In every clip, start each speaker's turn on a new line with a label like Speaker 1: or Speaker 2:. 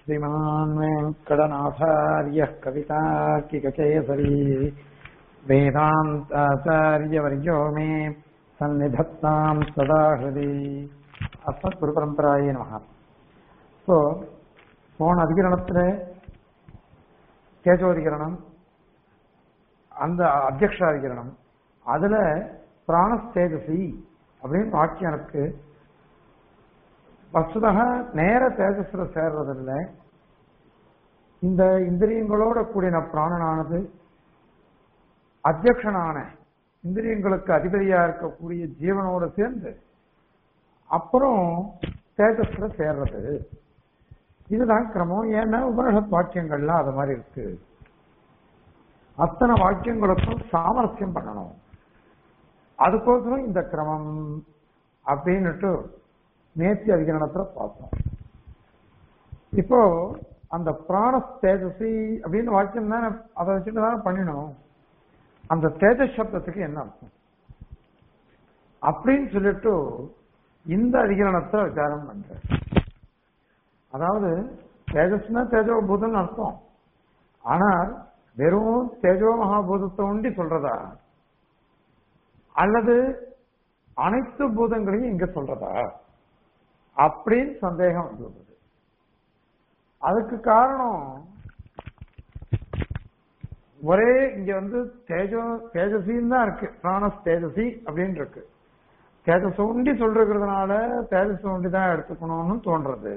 Speaker 1: श्रीमान् वेङ्कटनाथार्यः कवितार्किककेसरी वेदान्ताचार्यवर्यो मे सन्निधत्ताम् सदा हृदि अस्मत् குருபரம்பராயே நமக ஸோ போன அதிகரணத்தில் கேசோதிகரணம் அந்த அத்தியக்ஷாதிகரணம் அதுல பிராணஸ்தேஜசி அப்படின்னு வாக்கியம் இருக்கு வசுதக நேர தேஜஸ்ல சேர்றதில்ல இந்த இந்திரியங்களோட கூடின பிராணனானது அத்தியக்ஷனான இந்திரியங்களுக்கு அதிபதியா இருக்கக்கூடிய ஜீவனோட சேர்ந்து அப்புறம் தேஜஸ்ல சேர்றது இதுதான் கிரமம் ஏன்னா உபனிஷத் வாக்கியங்கள்லாம் அது மாதிரி இருக்கு அத்தனை வாக்கியங்களுக்கும் சாமரஸ்யம் பண்ணணும் அதுக்கோசரம் இந்த கிரமம் அப்படின்னுட்டு நேர்த்தி அதிகரணத்துல பார்த்தோம் இப்போ அந்த பிராண தேஜசி அப்படின்னு வாக்கியம் தானே அதை வச்சுட்டு தானே பண்ணினோம் அந்த தேஜஸ் சப்தத்துக்கு என்ன அர்த்தம் அப்படின்னு சொல்லிட்டு இந்த அதிகரணத்தை விசாரம் பண்ற அதாவது தேஜஸ்னா தேஜோ பூதம்னு அர்த்தம் ஆனால் வெறும் தேஜோ மகாபூதத்தை உண்டி சொல்றதா அல்லது அனைத்து பூதங்களையும் இங்க சொல்றதா அப்படின்னு சந்தேகம் வந்துள்ளது அதுக்கு காரணம் ஒரே இங்க வந்து தேஜோ தேஜசின்னு தான் இருக்கு பிராணஸ் தேஜசி அப்படின்னு இருக்கு தேஜஸ் உண்டி சொல்றதுனால தேஜஸ் உண்டி தான் எடுத்துக்கணும்னு தோன்றது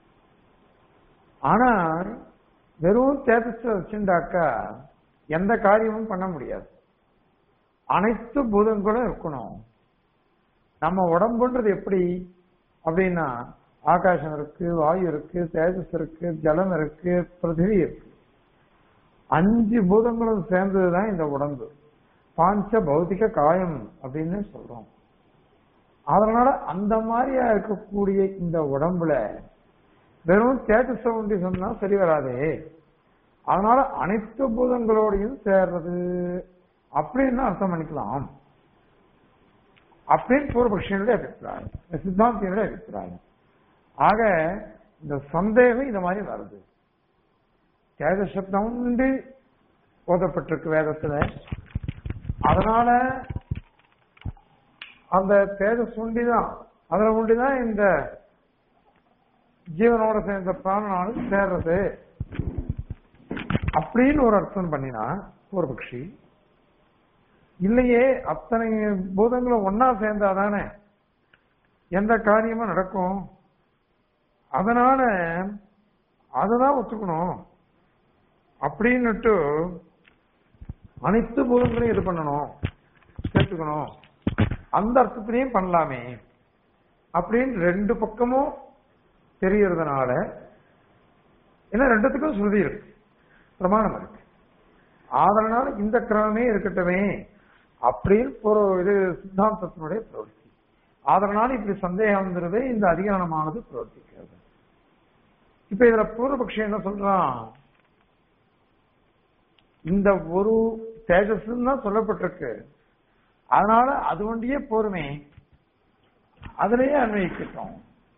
Speaker 1: ஆனா வெறும் தேஜஸ் வச்சுட்டாக்கா எந்த காரியமும் பண்ண முடியாது அனைத்து பூதங்களும் இருக்கணும் நம்ம உடம்புன்றது எப்படி அப்படின்னா ஆகாசம் இருக்கு வாயு இருக்கு தேஜஸ் இருக்கு ஜலம் இருக்கு பிருத்திவி இருக்கு அஞ்சு பூதங்களும் சேர்ந்ததுதான் இந்த உடம்பு பாஞ்ச பௌத்திக காயம் அப்படின்னு சொல்றோம் அதனால அந்த மாதிரியா இருக்கக்கூடிய இந்த உடம்புல வெறும் தேஜஸ் ஒன்றி சொன்னா சரி வராதே அதனால அனைத்து பூதங்களோடையும் சேர்றது அப்படின்னு அர்த்தம் பண்ணிக்கலாம் அப்படின்னு பூர்வபக்ஷனுடைய அபிப்பிராயம் சித்தாந்தியனுடைய அபிப்பிராயம் ஆக இந்த சந்தேகம் இந்த மாதிரி வருது தேஜ சப்தம் உண்டு ஓதப்பட்டிருக்கு வேதத்துல அதனால அந்த தேஜஸ் உண்டிதான் அதுல உண்டிதான் இந்த ஜீவனோட சேர்ந்த பிராணனானது சேர்றது அப்படின்னு ஒரு அர்த்தம் பண்ணினா பூர்வபக்ஷி இல்லையே அத்தனை பூதங்களும் ஒன்னா சேர்ந்தாதானே எந்த காரியமும் நடக்கும் அதனால அததான் ஒத்துக்கணும் அப்படின்னுட்டு அனைத்து பூதங்களையும் இது பண்ணணும் சேர்த்துக்கணும் அந்த அர்த்தத்திலையும் பண்ணலாமே அப்படின்னு ரெண்டு பக்கமும் தெரியறதுனால ஏன்னா ரெண்டுத்துக்கும் ஸ்ருதி இருக்கு பிரமாணம் இருக்கு அதனால இந்த கிரமமே இருக்கட்டுமே அப்படின்னு ஒரு இது சித்தாந்தத்தினுடைய பிரவருத்தி அதனால இப்படி சந்தேகம் வந்துருது இந்த அதிகாரமானது பிரவர்த்திக்கிறது இப்ப இதுல பூர்வபக்ஷம் என்ன சொல்றான் இந்த ஒரு தேஜஸ் தான் சொல்லப்பட்டிருக்கு அதனால அது ஒண்டியே போருமே அதுலயே அன்வயிக்கிட்டோம்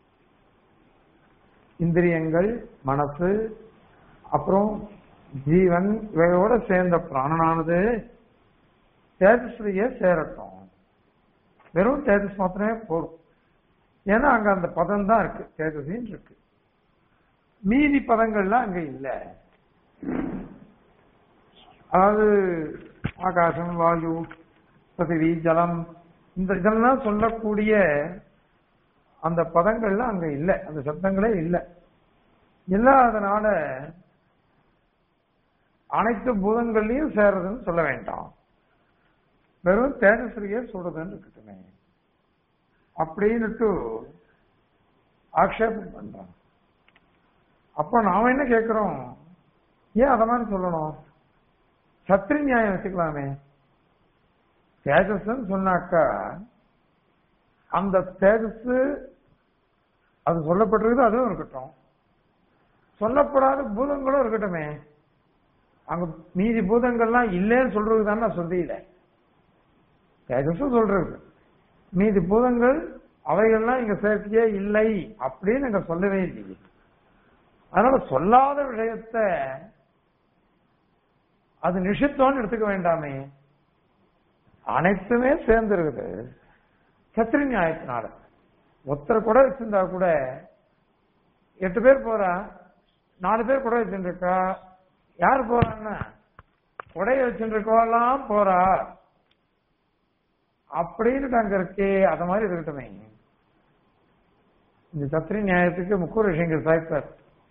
Speaker 1: இந்திரியங்கள் மனசு அப்புறம் ஜீவன் இவையோட சேர்ந்த பிராணனானது தேஜஸ்லயே சேரட்டும் வெறும் தேஜஸ் மாத்திரமே போதும் ஏன்னா அங்க அந்த பதம் தான் இருக்கு தேஜசின்னு இருக்கு மீதி பதங்கள்லாம் அங்க இல்ல அதாவது ஆகாசம் வாயு பிருத்திவி ஜலம் இந்த இதெல்லாம் சொல்லக்கூடிய அந்த பதங்கள்லாம் அங்க இல்ல அந்த சப்தங்களே இல்ல இல்லாதனால அனைத்து பூதங்கள்லயும் சேர்றதுன்னு சொல்ல வேண்டாம் வெறும் தேஜஸ்ரீயே சொல்றதுன்னு இருக்கட்டுமே அப்படின்னுட்டு ஆக்ஷேபம் பண்றான் அப்ப நாம என்ன கேட்கிறோம் ஏன் அத மாதிரி சொல்லணும் சத்திரி நியாயம் வச்சுக்கலாமே தேஜஸ் சொன்னாக்கா அந்த தேஜஸ் அது சொல்லப்பட்டிருக்குது அதுவும் இருக்கட்டும் சொல்லப்படாத பூதங்களும் இருக்கட்டுமே அங்க மீதி பூதங்கள்லாம் இல்லைன்னு சொல்றது தானே சொல்றீல தேஜஸும் சொல்றது மீதி பூதங்கள் அவைகள்லாம் இங்க சேர்க்கையே இல்லை அப்படின்னு அங்க சொல்லவே இல்லையே அதனால சொல்லாத விஷயத்த அது நிஷித்தம்னு எடுத்துக்க வேண்டாமே அனைத்துமே சேர்ந்து இருக்குது சத்திரி நியாயத்தினால ஒருத்தர் கூட வச்சிருந்தா கூட எட்டு பேர் போறா நாலு பேர் கூட வச்சுருக்கா யார் போறான்னா உடைய வச்சுருக்கோலாம் போறா அப்படின்னு அங்க இருக்கே அத மாதிரி இருக்கட்டுமே இந்த சத்திரி நியாயத்துக்கு முக்கூர் விஷயங்கள் சாய்ப்பார்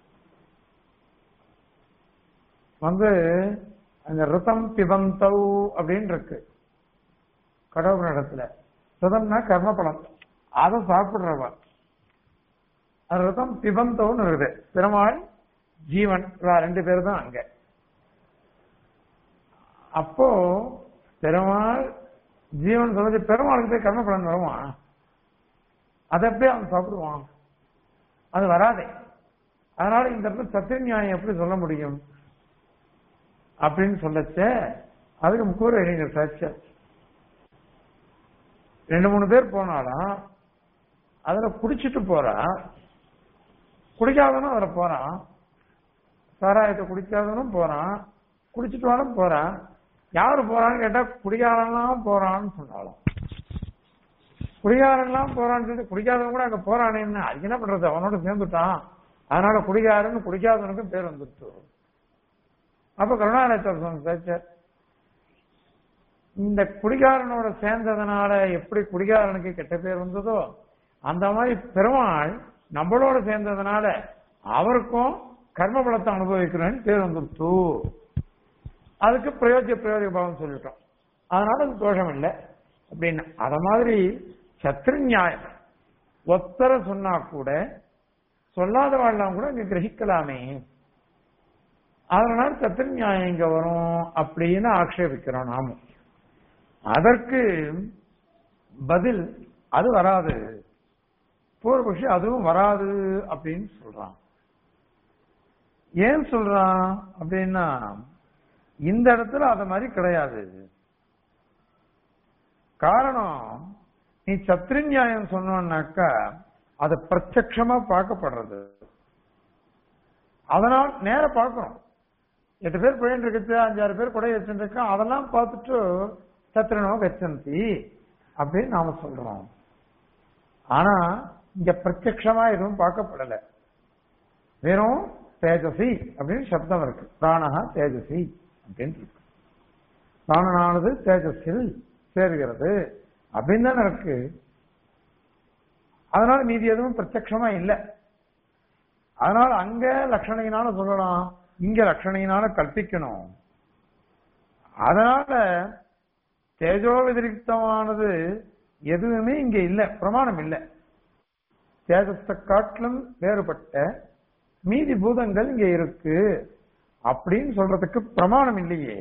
Speaker 1: வந்து அந்த ரிதம் பிபந்தௌ அப்படின்னு இருக்கு கடவுள் இடத்துல ரிதம்னா கர்மபலம் அதை சாப்பிடுறவ அது ரிதம் பிபந்தௌன்னு இருக்குது பெருமாள் ஜீவன் இவா ரெண்டு பேர் தான் அங்க அப்போ பெருமாள் ஜீவன் சொல்றது பெருமாளுக்கு போய் கர்மபலன் வருமா அதை எப்படி அவன் சாப்பிடுவான் அது வராதே அதனால இந்த இடத்துல சத்திய நியாயம் எப்படி சொல்ல முடியும் அப்படின்னு சொல்லச்ச அதுக்கு முக்கூர் அறிஞர் சாட்சியார் ரெண்டு மூணு பேர் போனாலும் அதுல குடிச்சிட்டு போறான் குடிக்காதவனும் அதுல போறான் சாராயத்தை குடிக்காதவனும் போறான் குடிச்சிட்டு வாலும் போறான் யாரு போறான்னு கேட்டா குடிகாரன்லாம் போறான்னு சொன்னாலும் குடிகாரன்லாம் போறான்னு சொல்லி குடிக்காதவன் கூட அங்க போறானேன்னு அதுக்கு என்ன பண்றது அவனோட சேர்ந்துட்டான் அதனால குடிகாரன்னு குடிக்காதவனுக்கும் பேர் வந்துருச்சு அப்ப கருணாலயத்தர் சுவாமி பேச்சார் இந்த குடிகாரனோட சேர்ந்ததுனால எப்படி குடிகாரனுக்கு கெட்ட பேர் வந்ததோ அந்த மாதிரி பெருமாள் நம்மளோட சேர்ந்ததுனால அவருக்கும் கர்ம பலத்தை அனுபவிக்கிறேன்னு பேர் வந்துருச்சு அதுக்கு பிரயோஜன பிரயோஜக பாவம் சொல்லிட்டோம் அதனால அது தோஷம் இல்லை அப்படின்னு அத மாதிரி சத்ரு நியாயம் ஒத்தர சொன்னா கூட சொல்லாத வாழலாம் கூட இங்க கிரகிக்கலாமே அதனால சத்திர நியாயம் இங்க வரும் அப்படின்னு ஆக்ஷேபிக்கிறோம் நாமும் அதற்கு பதில் அது வராது பூர்வபக்ஷி அதுவும் வராது அப்படின்னு சொல்றான் ஏன் சொல்றான் அப்படின்னா இந்த இடத்துல அத மாதிரி கிடையாது காரணம் நீ சத்திர நியாயம் சொன்னாக்கா அது பிரத்யட்சமா பார்க்கப்படுறது அதனால் நேர பார்க்கிறோம் எட்டு பேர் போயிட்டு இருக்கு அஞ்சாறு பேர் கூட வச்சுருக்கா அதெல்லாம் பார்த்துட்டு சத்திரனோ கச்சந்தி அப்படின்னு நாம சொல்றோம் ஆனா இங்க பிரத்யட்சமா எதுவும் பார்க்கப்படல வெறும் தேஜசி அப்படின்னு சப்தம் இருக்கு பிராணஹா தேஜசி அப்படின்னு இருக்கு பிராணனானது தேஜஸில் சேர்கிறது அப்படின்னு தானே இருக்கு அதனால மீதி எதுவும் பிரத்யட்சமா இல்லை அதனால அங்க லட்சணையினால சொல்லலாம் இங்க லட்சணையினால கற்பிக்கணும் அதனால தேஜோ வதிரிக்தமானது எதுவுமே இங்க இல்ல பிரமாணம் இல்ல தேஜஸ காட்டிலும் வேறுபட்ட மீதி பூதங்கள் இங்க இருக்கு அப்படின்னு சொல்றதுக்கு பிரமாணம் இல்லையே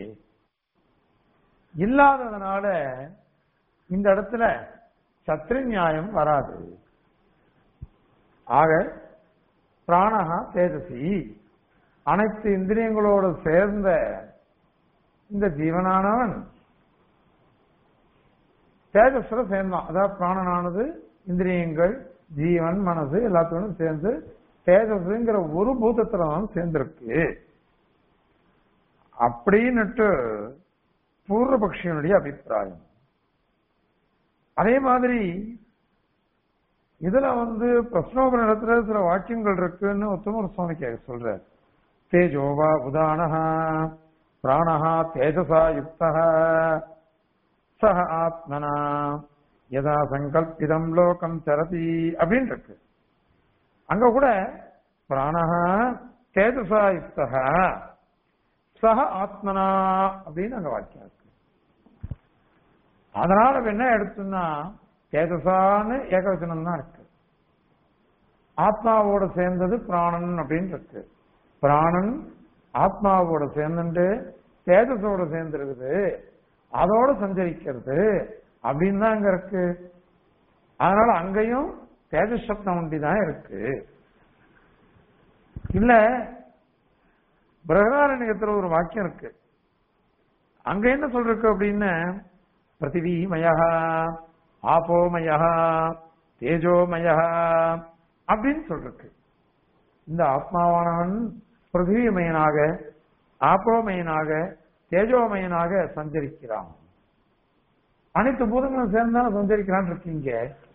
Speaker 1: இல்லாததுனால இந்த இடத்துல சத்திர நியாயம் வராது ஆக பிராணகா தேஜசி அனைத்து இந்திரியங்களோடு சேர்ந்த இந்த ஜீவனானவன் தேஜஸ்ல சேர்ந்தான் அதாவது பிராணனானது இந்திரியங்கள் ஜீவன் மனசு எல்லாத்தோடும் சேர்ந்து தேஜஸ்ங்கிற ஒரு பூதத்துல தான் சேர்ந்திருக்கு அப்படின்னுட்டு பூர்வபக்ஷியனுடைய அபிப்பிராயம் அதே மாதிரி இதுல வந்து பிரஸ்னோபனிடத்துல சில வாக்கியங்கள் இருக்குன்னு உத்தமர் சுவாமி கேட்க சொல்றார் தேஜோவா உதானஹா பிராணஹா தேஜசா யுக்தா சஹ ஆத்மனா யதா சங்கல்பிதம் லோகம் சரதி அப்படின்னு இருக்கு அங்க கூட பிராணஹா தேஜசா யுக்தா சஹ ஆத்மனா அப்படின்னு அங்க வாக்கியம் இருக்கு அதனால என்ன எடுத்துன்னா தேஜசான்னு ஏகவச்சனம் தான் இருக்கு ஆத்மாவோட சேர்ந்தது பிராணன் அப்படின்னு இருக்கு பிராணன் ஆத்மாவோட சேர்ந்துட்டு தேஜஸோட சேர்ந்து இருக்குது அதோட சஞ்சரிக்கிறது அப்படின்னு தான் அங்க இருக்கு அதனால அங்கேயும் தேஜஸ் சப்தம் ஒண்டி தான் இருக்கு இல்ல பிரகதாரண்யத்துல ஒரு வாக்கியம் இருக்கு அங்க என்ன சொல்றக்கு அப்படின்னு பிருத்திவிமயா ஆபோமயா தேஜோமயா அப்படின்னு சொல்றக்கு இந்த ஆத்மாவானவன் பிருத்திவிமயனாக ஆப்போமயனாக தேஜோமயனாக சஞ்சரிக்கிறான் அனைத்து பூதங்களும் சேர்ந்தாலும் சஞ்சரிக்கிறான் இருக்கீங்க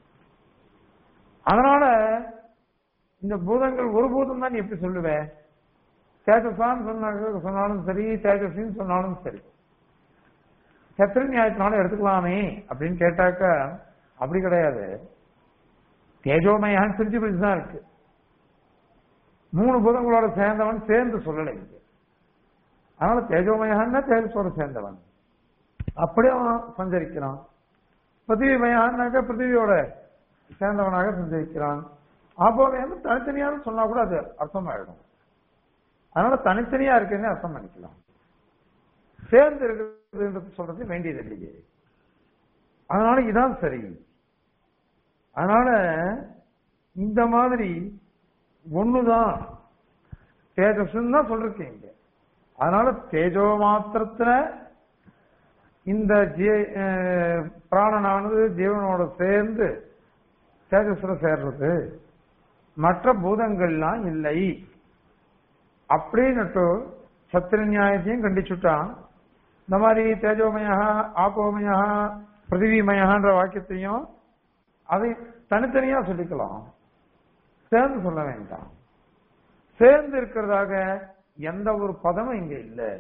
Speaker 1: அதனால இந்த பூதங்கள் ஒரு பூதம் தான் நீ எப்படி சொல்லுவ தேஜசான்னு சொன்னாங்க சொன்னாலும் சரி தேஜஸ்வின்னு சொன்னாலும் சரி சத்திர நியாயத்தினால எடுத்துக்கலாமே அப்படின்னு கேட்டாக்க அப்படி கிடையாது தேஜோமயான் பிரிச்சு பிரிச்சு தான் இருக்கு மூணு பூதங்களோட சேர்ந்தவன் சேர்ந்து சொல்லலை இங்க அதனால தேஜோமயான்னா தேஜஸோட சேர்ந்தவன் அப்படியே அவன் சஞ்சரிக்கிறான் பிருத்திவிமயான்னாக்க பிருத்திவியோட சேர்ந்தவனாக சஞ்சரிக்கிறான் ஆபோமயம் தனித்தனியாக சொன்னா கூட அது அர்த்தமாயிடும் அதனால தனித்தனியா இருக்குன்னு அர்த்தம் பண்ணிக்கலாம் சேர்ந்து இருக்கிறதுன்றது சொல்றது வேண்டியது இல்லையே அதனால இதான் சரி அதனால இந்த மாதிரி ஒண்ணுதான் தேஜஸ்ன்னு தான் சொல்லிருக்கீங்க அதனால தேஜோ மாத்திரத்துல இந்த ஜீ- அஹ் பிராணனானது ஜீவனோட சேர்ந்து தேஜஸ்ல சேர்றது மற்ற பூதங்கள்லாம் இல்லை அப்படின்னுட்டு சத்திர நியாயத்தையும் கண்டிச்சுட்டான் இந்த மாதிரி தேஜோமயா ஆப்போமயா பிருத்திவிமயான்ற வாக்கியத்தையும் அதை தனித்தனியா சொல்லிக்கலாம் சேர்ந்து சொல்ல வேண்டாம் சேர்ந்து இருக்கிறதாக எந்த ஒரு பதமும் இங்க இல்லை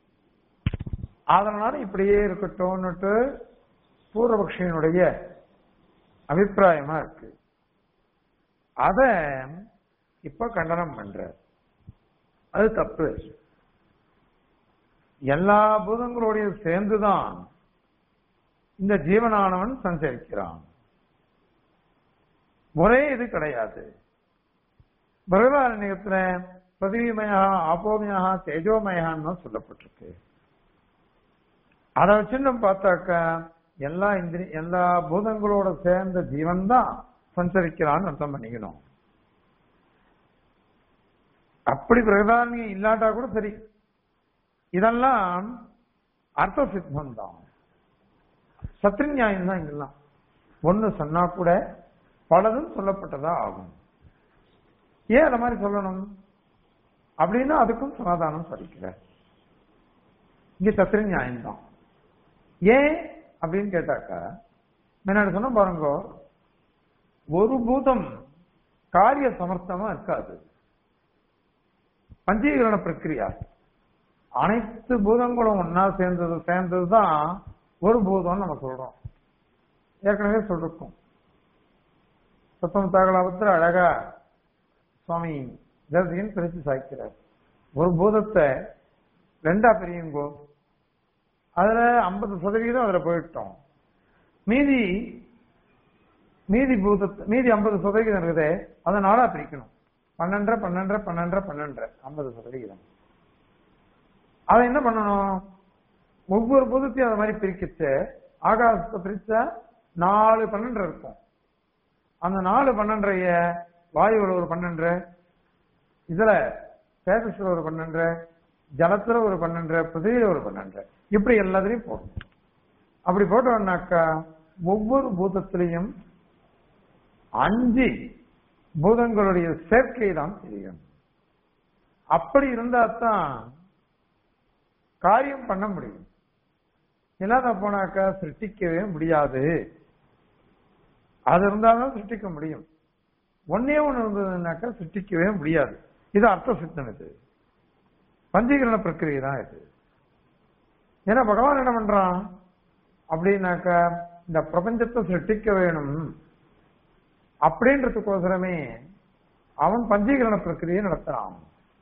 Speaker 1: அதனால இப்படியே இருக்கட்டும்னுட்டு பூர்வபக்ஷியனுடைய அபிப்பிராயமா இருக்கு அத இப்ப கண்டனம் பண்ற அது தப்பு எல்லா பூதங்களோடைய சேர்ந்துதான் இந்த ஜீவனானவன் சஞ்சரிக்கிறான் ஒரே இது கிடையாது பிரகதாரண்யத்துல பிரதிவிமயா ஆப்போமயா தேஜோமயான்னு சொல்லப்பட்டிருக்கு அதை வச்சு நம்ம பார்த்தாக்கா எல்லா இந்திரி எல்லா பூதங்களோட சேர்ந்த ஜீவன் தான் சஞ்சரிக்கிறான்னு அர்த்தம் பண்ணிக்கணும் அப்படி பிரகதாரண்யம் இல்லாட்டா கூட சரி இதெல்லாம் அர்த்த சித்தம் தான் சத்திர நியாயம் தான் இதெல்லாம் ஒண்ணு சொன்னா கூட பலதும் சொல்லப்பட்டதா ஆகும் ஏன் அந்த மாதிரி சொல்லணும் அப்படின்னா அதுக்கும் சமாதானம் சொல்லிக்கிற இங்க சத்திர நியாயம் தான் ஏன் அப்படின்னு கேட்டாக்கா முன்னாடி சொன்ன பாருங்க ஒரு பூதம் காரிய சமர்த்தமா இருக்காது பஞ்சீகரண பிரக்கிரியா அனைத்து பூதங்களும் ஒன்னா சேர்ந்தது சேர்ந்ததுதான் ஒரு பூதம் நம்ம சொல்றோம் ஏற்கனவே சொல்லிருக்கோம் சத்தம் தகலாபத்தில் அழகா சுவாமி தேவதையின் பிரித்து சாய்க்கிறார் ஒரு பூதத்தை ரெண்டா பிரியுங்கோ அதுல ஐம்பது சதவீதம் அதுல போயிட்டோம் மீதி மீதி பூதத்தை மீதி ஐம்பது சதவீதம் இருக்குதே அதை நாளா பிரிக்கணும் பன்னெண்டரை பன்னெண்டரை பன்னெண்டரை பன்னெண்டரை ஐம்பது சதவீதம் அதை என்ன பண்ணணும் ஒவ்வொரு பூதத்தையும் அது மாதிரி பிரிக்கிச்சு ஆகாசத்தை பிரிச்சா நாலு பன்னெண்டரை இருக்கும் அந்த நாலு பன்னெண்டரைய வாயுவில் ஒரு பன்னெண்டரை இதுல தேஜஸ்ல ஒரு பன்னெண்டரை ஜலத்துல ஒரு பன்னெண்டரை பிருத்திவியில ஒரு பன்னெண்டரை இப்படி எல்லாத்துலயும் போடணும் அப்படி போட்டோம்னாக்கா ஒவ்வொரு பூதத்திலையும் அஞ்சு பூதங்களுடைய சேர்க்கை தான் தெரியும் அப்படி இருந்தா தான் காரியம் பண்ண முடியும் இல்லாத போனாக்கா சிருஷ்டிக்கவே முடியாது அது இருந்தாதான் சிருஷ்டிக்க முடியும் ஒன்னே ஒண்ணு இருந்ததுனாக்கா சிருஷ்டிக்கவே முடியாது இது அர்த்த சித்தம் இது பஞ்சீகரண பிரக்கிரியை தான் இது ஏன்னா பகவான் என்ன பண்றான் அப்படின்னாக்கா இந்த பிரபஞ்சத்தை சிருஷ்டிக்க வேணும் அப்படின்றதுக்கோசரமே அவன் பஞ்சீகரண பிரக்கிரியை நடத்துறான்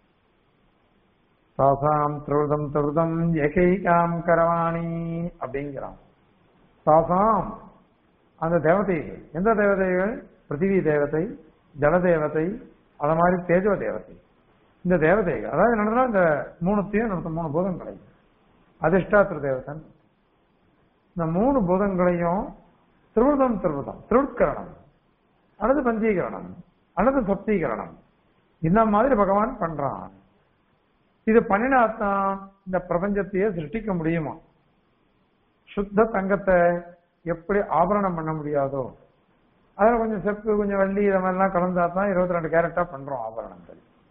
Speaker 1: தாசாம் திருதம் திருதம் ஏகைகாம் கரவாணி அப்படிங்கிறான் தாசாம் அந்த தேவதைகள் எந்த தேவதைகள் பிருத்திவி தேவதை ஜல தேவதை அத மாதிரி தேஜோ தேவதை இந்த தேவதைகள் அதாவது என்னன்னா இந்த மூணுத்தையும் நடத்த மூணு பூதங்களை அதிர்ஷ்டாத்திர தேவதன் இந்த மூணு பூதங்களையும் திருவிதம் திருவிதம் திருட்கரணம் அல்லது பஞ்சீகரணம் அல்லது சப்தீகரணம் இந்த மாதிரி பகவான் பண்றான் இது பண்ணினாத்தான் இந்த பிரபஞ்சத்தையே சிருஷ்டிக்க முடியுமா சுத்த தங்கத்தை எப்படி ஆபரணம் பண்ண முடியாதோ அதுல கொஞ்சம் செப்பு கொஞ்சம் வெள்ளி இதை மாதிரிலாம் கலந்தா தான் இருபத்தி ரெண்டு கேரட்டா பண்றோம் ஆபரணங்கள்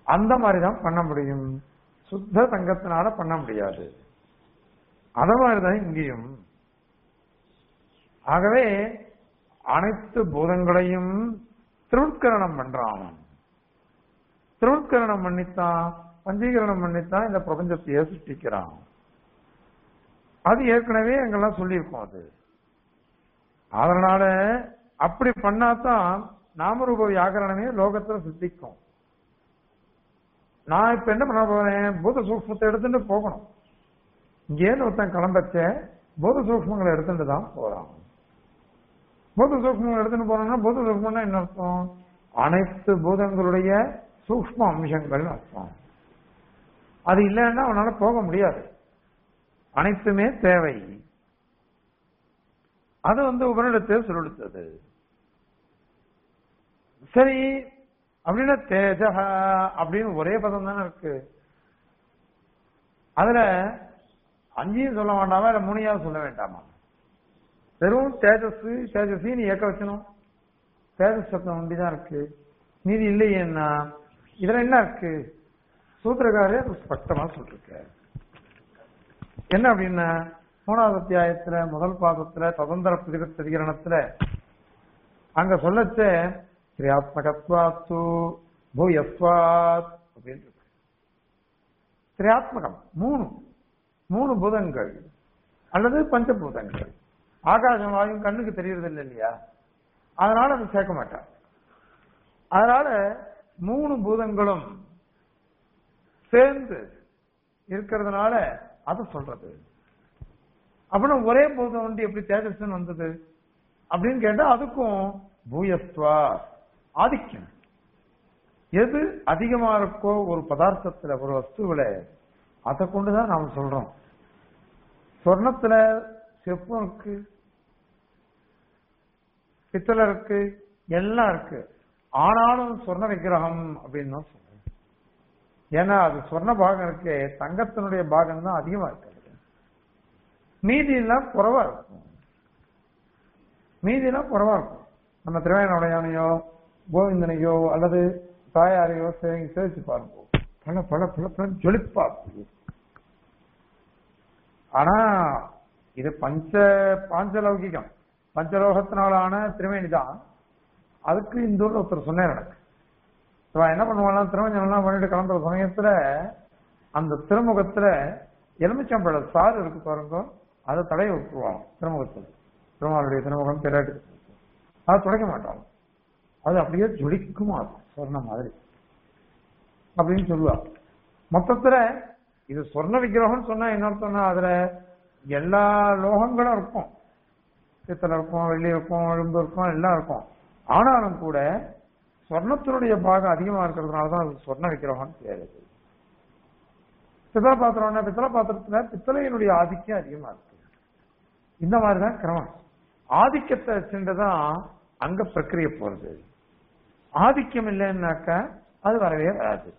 Speaker 1: அந்த மாதிரி தான் பண்ண முடியும் சுத்த தங்கத்தினால பண்ண முடியாது அத மாதிரிதான் இங்கேயும் ஆகவே அனைத்து பூதங்களையும் திருவுட்கரணம் பண்றான் திருவுட்கரணம் பண்ணித்தான் பஞ்சீகரணம் பண்ணித்தான் இந்த பிரபஞ்சத்தையே சிருஷ்டிக்கிறான் அது ஏற்கனவே எங்கெல்லாம் சொல்லியிருக்கோம் அது அதனால அப்படி பண்ணாதான் நாமரூப வியாகரணமே லோகத்துல சித்திக்கும் நான் இப்ப என்ன பண்ண போறேன் பூத சூக்மத்தை எடுத்துட்டு போகணும் இங்கேன்னு ஒருத்தன் கிளம்பச்ச பூத சூக்மங்களை எடுத்துட்டு தான் போறான் பூத சூக்மங்களை எடுத்துட்டு போறோம்னா பூத சூக்மம்னா என்ன அர்த்தம் அனைத்து பூதங்களுடைய சூக்ம அம்சங்கள் அர்த்தம் அது இல்லைன்னா அவனால போக முடியாது அனைத்துமே தேவை அது வந்து உபனிடத்தை சொல்லிடுத்தது சரி அப்படின்னா தேஜக அப்படின்னு ஒரே பதம் தானே இருக்கு அதுல அஞ்சையும் சொல்ல வேண்டாமா இல்ல மூணையாவது சொல்ல வேண்டாமா வெறும் தேஜஸ் தேஜஸ்வி நீ ஏக்க வச்சணும் தேஜஸ் சத்தம் ஒண்டிதான் இருக்கு மீதி இல்லையேன்னா இதுல என்ன இருக்கு சூத்திரக்காரே ஸ்பஷ்டமா சொல்லிருக்க என்ன அப்படின்னா மூணாவது அத்தியாயத்துல முதல் பாதத்துல சுதந்திர பிரதிகரணத்துல அங்க சொல்லச்ச கிரியாத்மகத்வாத்து பூயஸ்வாத் அப்படின்னு இருக்கு திரியாத்மகம் மூணு மூணு பூதங்கள் அல்லது பஞ்சபூதங்கள் ஆகாசம் வாயும் கண்ணுக்கு தெரியறது இல்லை இல்லையா அதனால அது சேர்க்க மாட்டான் அதனால மூணு பூதங்களும் சேர்ந்து இருக்கிறதுனால அதை சொல்றது அப்புறம் ஒரே பூதம் வந்து எப்படி தேஜஸ்ன்னு வந்தது அப்படின்னு கேட்டா அதுக்கும் பூயஸ்துவா ஆதிக்கம் எது அதிகமா இருக்கோ ஒரு பதார்த்தத்துல ஒரு வஸ்துவில அதை கொண்டுதான் நாம சொல்றோம் சொர்ணத்துல செப்பம் இருக்கு பித்தளை இருக்கு எல்லாம் இருக்கு ஆனாலும் சொர்ண விக்கிரகம் அப்படின்னு தான் சொல்றேன் ஏன்னா அது சொர்ண பாகம் இருக்கு தங்கத்தினுடைய பாகம் தான் அதிகமா இருக்கு மீதி எல்லாம் குறைவா இருக்கும் மீதி எல்லாம் குறைவா இருக்கும் நம்ம திருவேணோடையானையோ கோவிந்தனையோ அல்லது தாயாரையோ சேவி சேவிச்சு பாருங்க பல பல பல பல ஜொலிப்பா இருக்கு. ஆனா இது பஞ்ச பாஞ்சலௌகிகம் பஞ்சலோகத்தினாலான திருமேனி தான் அதுக்கு இந்த ஊர்ல ஒருத்தர் சொன்னார் எனக்கு இவன் என்ன பண்ணுவான் திருமஞ்சனம் பண்ணிட்டு கிளம்புற சமயத்துல அந்த திருமுகத்துல எலுமிச்சம்பழ சாறு இருக்கு பாருங்க அதை தடைய விட்டுருவான் திருமுகத்துல திருமாலுடைய திருமுகம் பிறகு அதை துடைக்க மாட்டான் அது அப்படியே ஜொலிக்குமா இருக்கும், சொர்ண மாதிரி அப்படின்னு சொல்லுவா மொத்தத்துல இது சொர்ண விக்கிரகம் சொன்னா என்ன அர்த்தம்னா அதுல எல்லா லோகங்களும் இருக்கும் பித்தளை இருக்கும் வெள்ளி இருக்கும் எலும்பு இருக்கும் எல்லாம் இருக்கும் ஆனாலும் கூட சொர்ணத்தினுடைய பாகம் அதிகமா இருக்கிறதுனால தான் அது சொர்ண விக்கிரகம் பேரு பித்தளை பாத்திரம்னா பித்தளை பாத்திரத்துல பித்தளையினுடைய ஆதிக்கம் அதிகமா இருக்கு இந்த மாதிரிதான் கிரமம் ஆதிக்கத்தை வச்சுட்டுதான் அங்க பிரக்கிரிய போறது ஆதிக்கம் இல்லைன்னாக்க அது வரவே வராது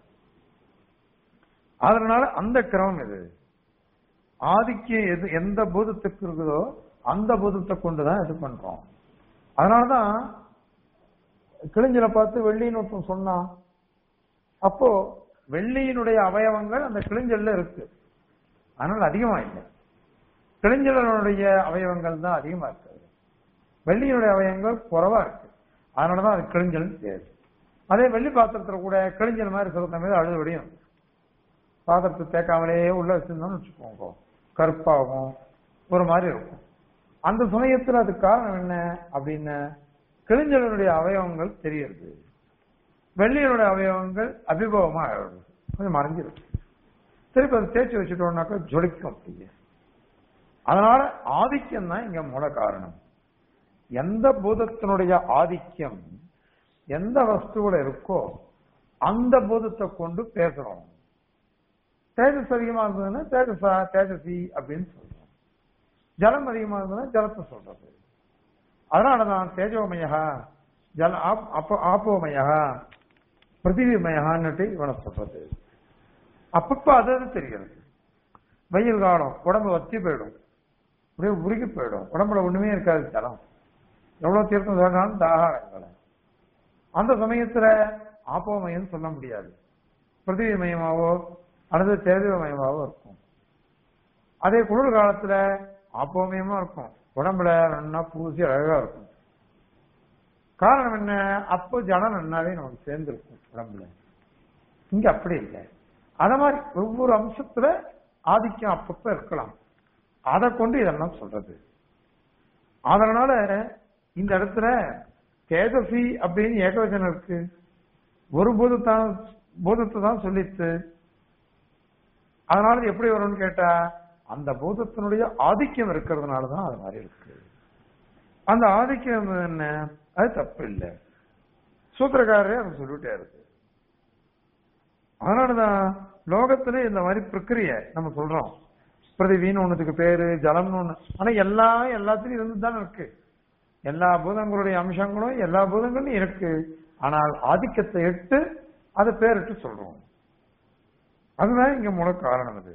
Speaker 1: அதனால அந்த கிரமம் இது ஆதிக்கம் எது எந்த பூதத்துக்கு இருக்குதோ அந்த பூதத்தை கொண்டுதான் இது பண்றோம் அதனாலதான் கிழிஞ்சல பார்த்து வெள்ளின்னு ஒருத்தன் சொன்னான் அப்போ வெள்ளியினுடைய அவயவங்கள் அந்த கிழிஞ்சல்ல இருக்கு அதனால அதிகமா இல்லை கிழிஞ்சலனுடைய அவயவங்கள் தான் அதிகமா இருக்கு வெள்ளியினுடைய அவயவங்கள் குறைவா இருக்கு அதனாலதான் அது கிழிஞ்சல் பேரு அதே வெள்ளி பாத்திரத்துல கூட கிழிஞ்சல் மாதிரி சொல்ற மீது அழுது விடியும் பாத்திரத்தை தேக்காமலே உள்ள வச்சிருந்தோம்னு வச்சுக்கோங்க கருப்பாகும் ஒரு மாதிரி இருக்கும் அந்த சமயத்துல அது காரணம் என்ன அப்படின்னு கிழிஞ்சலனுடைய அவயவங்கள் தெரியுது வெள்ளியனுடைய அவயவங்கள் அபிபவமா ஆயிடுது கொஞ்சம் மறைஞ்சிருக்கு திருப்பி அதை தேய்ச்சி வச்சுட்டோம்னாக்கா ஜொலிக்கும் அப்படியே அதனால ஆதிக்கம் தான் இங்க மூல காரணம் எந்த பூதத்தினுடைய ஆதிக்கம் எந்த வஸ்துவோட இருக்கோ அந்த பூதத்தை கொண்டு பேசுறோம் தேஜஸ் அதிகமா இருந்ததுன்னா தேஜஸா தேஜசி அப்படின்னு சொல்றோம் ஜலம் அதிகமா இருந்ததுன்னா ஜலத்தை சொல்றது அதனாலதான் தேஜோமயா ஜல ஆப்- அப்ப- ஆப்போமயா பிருத்திவிமயான்னுட்டு இவனை சொல்றது அப்பப்ப அது அது தெரிகிறது வெயில் காலம் உடம்பு வத்தி போயிடும் அப்படியே உருகி போயிடும் உடம்புல ஒண்ணுமே இருக்காது ஜலம் எவ்வளவு தீர்த்தம் சொன்னாலும் தாகாரங்களை அந்த சமயத்துல ஆப்போமயம் சொல்ல முடியாது பிருத்திவி மயமாவோ அல்லது தேஜவ மயமாவோ இருக்கும் அதே குளிர் காலத்துல ஆப்போமயமா இருக்கும் உடம்புல நல்லா பூசி அழகா இருக்கும் காரணம் என்ன அப்போ ஜனம் நன்னாவே நமக்கு சேர்ந்திருக்கும் உடம்புல இங்க அப்படி இல்லை அத மாதிரி ஒவ்வொரு அம்சத்துல ஆதிக்கம் அப்பப்ப இருக்கலாம் அதை கொண்டு இதெல்லாம் சொல்றது அதனால இந்த இடத்துல தேஜசி அப்படின்னு ஏகவச்சனம் இருக்கு ஒரு பூதத்தான் பூதத்தை தான் சொல்லித்து அதனால இது எப்படி வரும்னு கேட்டா அந்த பூதத்தினுடைய ஆதிக்கம் இருக்கிறதுனால தான் அது மாதிரி இருக்கு அந்த ஆதிக்கம் என்ன அது தப்பு இல்லை சூத்திரக்காரரே அதை சொல்லிட்டே இருக்கு அதனாலதான் லோகத்துல இந்த மாதிரி பிரக்கிரிய நம்ம சொல்றோம் பிருத்திவின்னு ஒண்ணுத்துக்கு பேரு ஜலம்னு ஒண்ணு ஆனா எல்லாம் எல்லாத்துலயும் இருந்து தானே இருக்கு எல்லா பூதங்களுடைய அம்சங்களும் எல்லா பூதங்களும் இருக்கு ஆனால் ஆதிக்கத்தை இட்டு அதை பேரிட்டு சொல்றோம் அதுதான் இங்க மூல காரணம் அது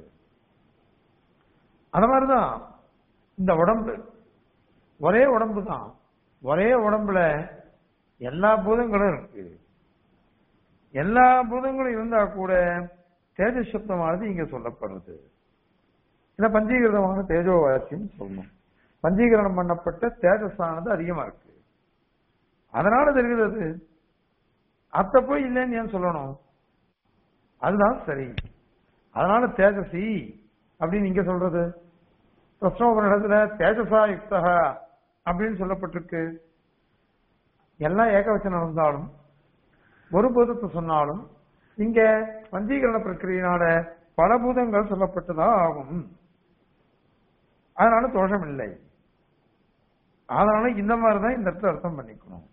Speaker 1: அது மாதிரிதான் இந்த உடம்பு ஒரே உடம்பு தான் ஒரே உடம்புல எல்லா பூதங்களும் இருக்கு எல்லா பூதங்களும் இருந்தா கூட தேஜஸ் சப்தமானது இங்க சொல்லப்படுறது இந்த பஞ்சீகிருதமான தேஜோ வளர்ச்சின்னு சொல்லணும் பஞ்சீகரணம் பண்ணப்பட்ட தேஜஸானது அதிகமா இருக்கு அதனால தெரிகிறது அத்த போய் இல்லைன்னு ஏன் சொல்லணும் அதுதான் சரி அதனால தேஜசி அப்படின்னு இங்க சொல்றது பிரஸ்னோபனிடத்துல தேஜசா யுக்தகா அப்படின்னு சொல்லப்பட்டிருக்கு எல்லாம் ஏகவச்சனம் இருந்தாலும் ஒரு பூதத்தை சொன்னாலும் இங்க பஞ்சீகரண பிரக்கிரியினால பல பூதங்கள் சொல்லப்பட்டதா ஆகும் அதனால தோஷம் இல்லை அதனால இந்த மாதிரிதான் இந்த இடத்துல அர்த்தம் பண்ணிக்கணும்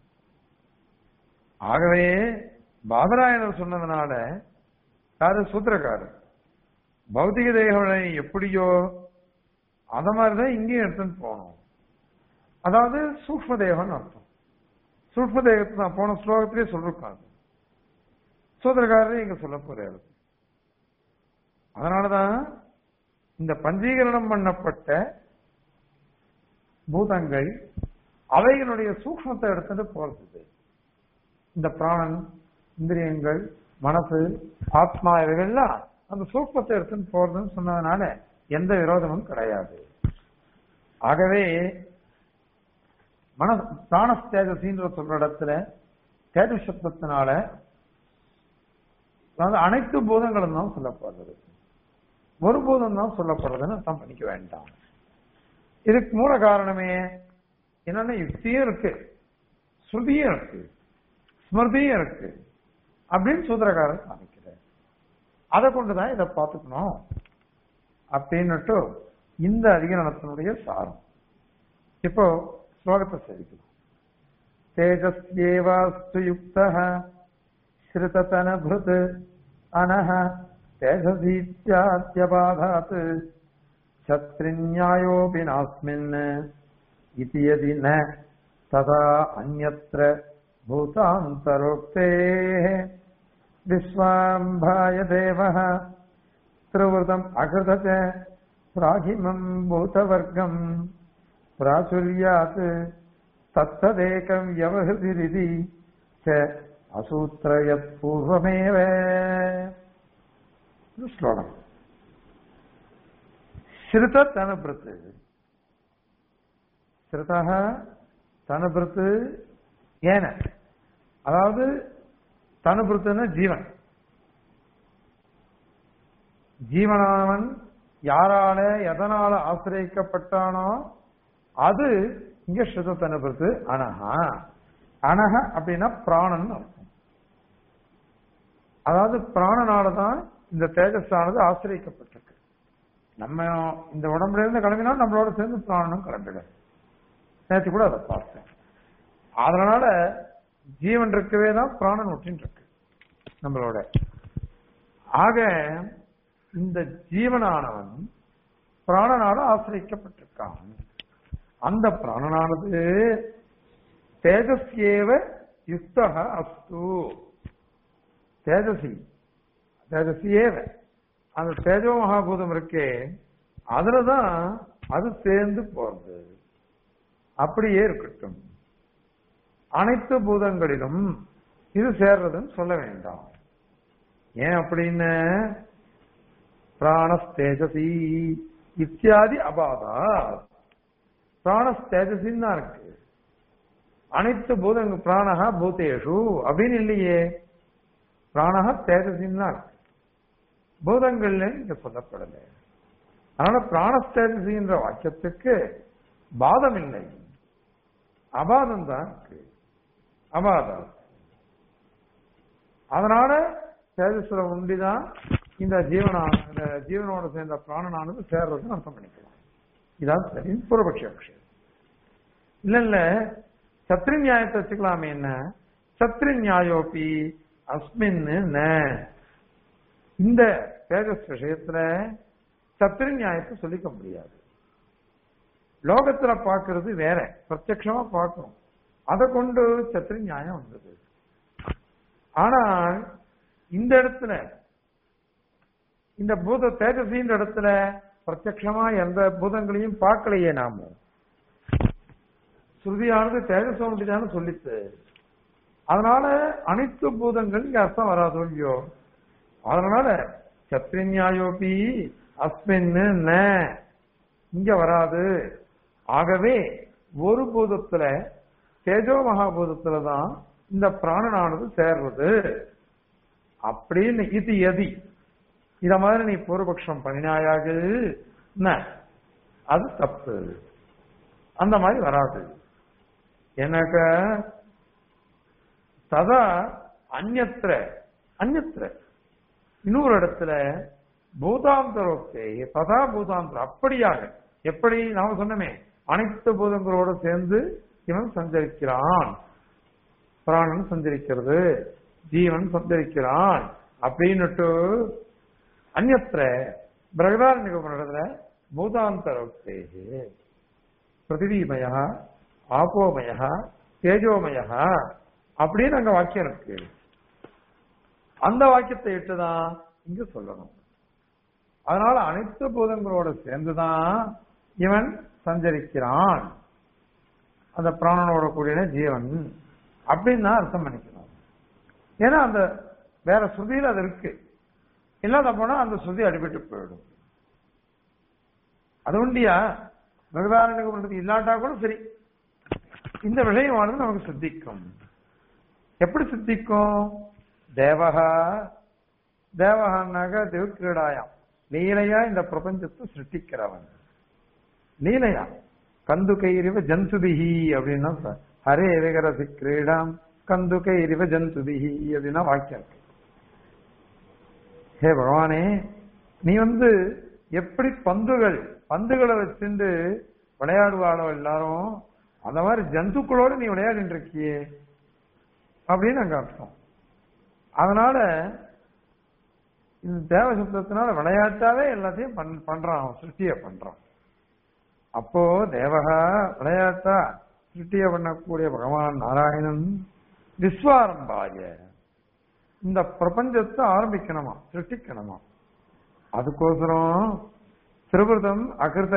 Speaker 1: ஆகவே பாதராயணர் சொன்னதுனால யாரு சூத்திரக்காரர் பௌத்திக தேகங்களை எப்படியோ அத மாதிரிதான் இங்கேயும் எடுத்துன்னு போகணும் அதாவது சூக்ம தேகம்னு அர்த்தம் சூக்ம தேகத்தை நான் போன ஸ்லோகத்திலே சொல்லிருக்காங்க சூத்திரக்காரரே இங்க சொல்ல போறாரு அதனாலதான் இந்த பஞ்சீகரணம் பண்ணப்பட்ட பூதங்கள் அவைகளுடைய சூக்மத்தை எடுத்துட்டு போறது இந்த பிராணன் இந்திரியங்கள் மனசு ஆத்மா இவைகள்லாம் அந்த சூக்மத்தை எடுத்துட்டு போறதுன்னு சொன்னதுனால எந்த விரோதமும் கிடையாது ஆகவே மன பிராண தேஜசின்ற சொல்ற இடத்துல தேஜ சப்தத்தினால அதாவது அனைத்து பூதங்களும் தான் சொல்லப்படுறது ஒரு பூதம் தான் சொல்லப்படுறதுன்னு அர்த்தம் பண்ணிக்க வேண்டாம் இதுக்கு மூல காரணமே என்னன்னா யுக்தியும் இருக்கு ஸ்ருதியும் இருக்கு ஸ்மிருதியும் இருக்கு அப்படின்னு சூத்திரக்காரர் காமிக்கிறார் அதை கொண்டுதான் இதை பார்த்துக்கணும் அப்படின்னுட்டு இந்த அதிகரணத்தினுடைய சாரம் இப்போ ஸ்லோகத்தை சேவிக்கலாம் தேஜஸ்யேவாஸ்து யுக்த ஸ்ருததனபிருத் அனஹ தேஜசீத்யாத்யபாதாத் சத்ரிஞாயோபி நாஸ்மின் இதி யதி ந ததா அந்யத்ர பூதாந்தரோக்தேः विश्वाम्भाय देवः त्रिवृतम् अकृत च प्राहिमम् भूतवर्गम् प्राचुर्यात् तत्तदेकम् व्यवहृतिरिति च असूत्रयत्पूर्वमेव श्लोकम् श्रुततनुभृत् श्रुतः தனுபிருத்து ஏன அதாவது தனுபிருத்துன்னு ஜீவன் ஜீவனானவன் யாரால எதனால ஆசிரியக்கப்பட்டானோ அது இங்க ஸ்ருத தனுபிருத்து அனஹா அனக அப்படின்னா பிராணன் அர்த்தம் அதாவது பிராணனால தான் இந்த தேஜஸானது ஆசிரியக்கப்பட்டிருக்கு நம்ம இந்த உடம்புல இருந்து கிளம்பினா நம்மளோட சேர்ந்து பிராணனும் கிளம்பிடும் நேற்று கூட அதை பார்த்தேன் அதனால ஜீவன் இருக்கவே தான் பிராணன் ஒட்டின்னு இருக்கு நம்மளோட ஆக இந்த ஜீவனானவன் பிராணனால ஆசிரியக்கப்பட்டிருக்கான் அந்த பிராணனானது தேஜஸ்யேவ யுக்தக அஸ்து தேஜசி தேஜசியேவ அந்த தேஜோ மகாபூதம் இருக்கே அதுலதான் அது சேர்ந்து போறது அப்படியே இருக்கட்டும் அனைத்து பூதங்களிலும் இது சேர்றதுன்னு சொல்ல வேண்டாம் ஏன் அப்படின்னு பிராணஸ்தேஜசி இத்தியாதி அபாதா பிராணஸ்தேஜசின்னு தான் இருக்கு அனைத்து பூதங்க பிராணஹா பூதேஷு அப்படின்னு இல்லையே பிராணஹா தேஜசின்னு தான் இருக்கு பூதங்கள்ல இங்க சொல்லப்படல அதனால பிராணஸ்தேஜசின்ற வாக்கியத்துக்கு பாதம் இல்லை அபாதம் தான் இருக்கு அபாதம் அதனால தேஜஸ்வர உண்டிதான் இந்த ஜீவனா இந்த ஜீவனோட சேர்ந்த பிராணனானது சேர்றதுன்னு அர்த்தம் பண்ணிக்கலாம் இதான் சரி பூர்வபக்ஷ விஷயம் இல்ல இல்ல சத்ரு நியாயத்தை வச்சுக்கலாமே என்ன சத்ரு நியாயோபி அஸ்மின் ந. இந்த தேஜஸ் விஷயத்துல சத்ரு நியாயத்தை சொல்லிக்க முடியாது லோகத்துல பார்க்கிறது வேற பிரத்யட்சமா பார்க்கிறோம் அதை கொண்டு சத்ரு நியாயம் வந்தது ஆனால் இந்த இடத்துல இந்த பூத தேஜசின்ற இடத்துல பிரத்யட்சமா எந்த பூதங்களையும் பார்க்கலையே நாம ஸ்ருதியானது தேஜஸ் ஒன்றிதான்னு சொல்லித்து அதனால அனைத்து பூதங்கள் இங்க அர்த்தம் வராது இல்லையோ அதனால சத்ரிஞாயோபி அஸ்மின் ந இங்க வராது ஆகவே ஒரு பூதத்துல தேஜோ மகாபூதத்துல தான் இந்த பிராணனானது சேர்றது அப்படின்னு இது எதி இத மாதிரி நீ பூர்வபக்ஷம் பண்ணினாயாக ந, அது தப்பு அந்த மாதிரி வராது எனக்கு ததா அந்நத்திர அந்நத்திர இன்னொரு இடத்துல பூதாந்தரோக்தே ததா பூதாந்தரம் அப்படியாக எப்படி நாம சொன்னமே அனைத்து பூதங்களோட சேர்ந்து இவன் சஞ்சரிக்கிறான் பிராணன் சஞ்சரிக்கிறது ஜீவன் சஞ்சரிக்கிறான் அப்படின்னுட்டு அந்நத்திர பிரகதாரண்ய இடத்துல பூதாந்தரோக்தே பிருத்திவிமய ஆப்போமய தேஜோமய அப்படின்னு அங்க வாக்கியம் இருக்கு அந்த வாக்கியத்தை இட்டுதான் இங்க சொல்லணும் அதனால அனைத்து பூதங்களோட சேர்ந்துதான் இவன் சஞ்சரிக்கிறான் அந்த பிராணனோட கூடிய ஜீவன் அப்படின்னு தான் அர்த்தம் பண்ணிக்கணும் ஏன்னா அந்த வேற ஸ்ருதியில் அது இருக்கு இல்லாத போனா அந்த ஸ்ருதி அடிபட்டு போயிடும் அது உண்டியா பிரகதாரண்யக்கு இல்லாட்டா கூட சரி இந்த விஷயமானது நமக்கு சித்திக்கும் எப்படி சித்திக்கும் தேவகா தேவகான்னாக திருக்கிரீடாயாம் லீலையா இந்த பிரபஞ்சத்தை சிருஷ்டிக்கிறவன் லீலையா கந்து கைரிவ ஜந்துபிஹி அப்படின்னா சொ- ஹரே விகரசி கிரீடாம் கந்து கைரிவ ஜந்துபிஹி அப்படின்னா வாக்கியம் இருக்கு ஹே பகவானே நீ வந்து எப்படி பந்துகள் பந்துகளை வச்சுண்டு விளையாடுவாளோ எல்லாரும் அந்த மாதிரி ஜந்துக்களோட நீ விளையாடிட்டு இருக்கியே அப்படின்னு அங்க அர்த்தம் அதனால இந்த தேவ சப்தத்தினால விளையாட்டாவே எல்லாத்தையும் பண் பண்றான் அவன் சிருஷ்டிய பண்றான் அப்போ தேவகா விளையாட்டா சிருஷ்டிய பண்ணக்கூடிய பகவான் நாராயணன் விஸ்வாரம்பாய இந்த பிரபஞ்சத்தை ஆரம்பிக்கணுமா சிருஷ்டிக்கணுமா அதுக்கோசரம் திருவிருதம் அகிருத